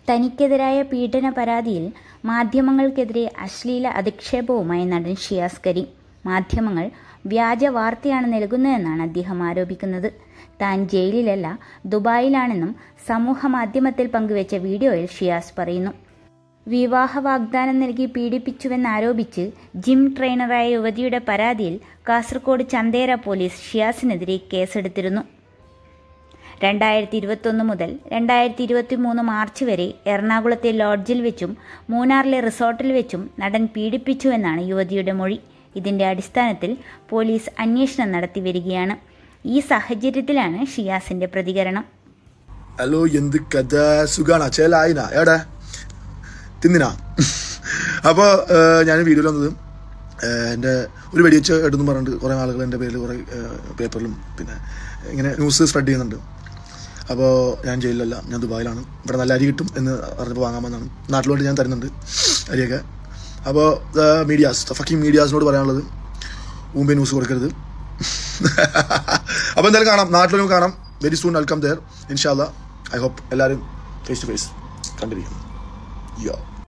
തനിക്കെതിരായ പീഡന പരാതിയിൽ മാധ്യമങ്ങൾക്കെതിരെ അശ്ലീല അധിക്ഷേപവുമായി നടൻ ഷിയാസ് കരീം മാധ്യമങ്ങൾ വ്യാജ വാർത്തയാണ് നൽകുന്നതെന്നാണ് അദ്ദേഹം ആരോപിക്കുന്നത് താൻ ജയിലിലല്ല ദുബായിലാണെന്നും സമൂഹ മാധ്യമത്തിൽ പങ്കുവച്ച വീഡിയോയിൽ ഷിയാസ് പറയുന്നു വിവാഹ വാഗ്ദാനം നൽകി പീഡിപ്പിച്ചുവെന്നാരോപിച്ച് ജിം ട്രെയിനറായ യുവതിയുടെ പരാതിയിൽ കാസർഗോഡ് ചന്തേര പോലീസ് ഷിയാസിനെതിരെ കേസെടുത്തിരുന്നു രണ്ടായിരത്തി ഇരുപത്തൊന്ന് മുതൽ രണ്ടായിരത്തി ഇരുപത്തി മൂന്ന് മാർച്ച് വരെ എറണാകുളത്തെ ലോഡ്ജിൽ വെച്ചും മൂന്നാറിലെ റിസോർട്ടിൽ വെച്ചും നടൻ പീഡിപ്പിച്ചുവെന്നാണ് യുവതിയുടെ മൊഴി ഇതിന്റെ അടിസ്ഥാനത്തിൽ പോലീസ് അന്വേഷണം നടത്തി വരികയാണ് ഈ സാഹചര്യത്തിലാണ് ഷിയാസിന്റെ പ്രതികരണം ഹലോ എന്ത് കഥ സുഖാണോ ചേലായിനാ എവിടെ തിന്നിനാ അപ്പോൾ ഞാൻ വീഡിയോയിൽ വന്നത് ഏഹ്, എൻ്റെ ഒരു വെടിവെച്ച് എടുത്തെന്ന് പറഞ്ഞിട്ട് കുറേ ആളുകൾ എൻ്റെ പേരിൽ കുറേ ഏഹ്, പേപ്പറിലും പിന്നെ ഇങ്ങനെ ന്യൂസ് സ്പ്രെഡ് ചെയ്യുന്നുണ്ട് അപ്പോൾ ഞാൻ ജയിലിലല്ല ഞാൻ ദുബായിലാണ് ഇവിടെ നല്ല അരി കിട്ടും എന്ന് പറഞ്ഞപ്പോൾ വാങ്ങാമെന്നാണ് നാട്ടിലോട്ട് ഞാൻ തരുന്നുണ്ട് അരിയൊക്കെ അപ്പോൾ മീഡിയാസ് ഫക്കിംഗ് മീഡിയാസിനോട് പറയാനുള്ളത് മുമ്പേ ന്യൂസ് കൊടുക്കരുത് അപ്പോൾ എന്തായാലും കാണാം നാട്ടിലും കാണാം വെരി സൂൺ വെൽക്കം ദർ ഇൻഷാല്ല ഐ ഹോപ്പ് എല്ലാവരും ഫേസ് ടു ഫേസ് കണ്ടിരിക്കും യോ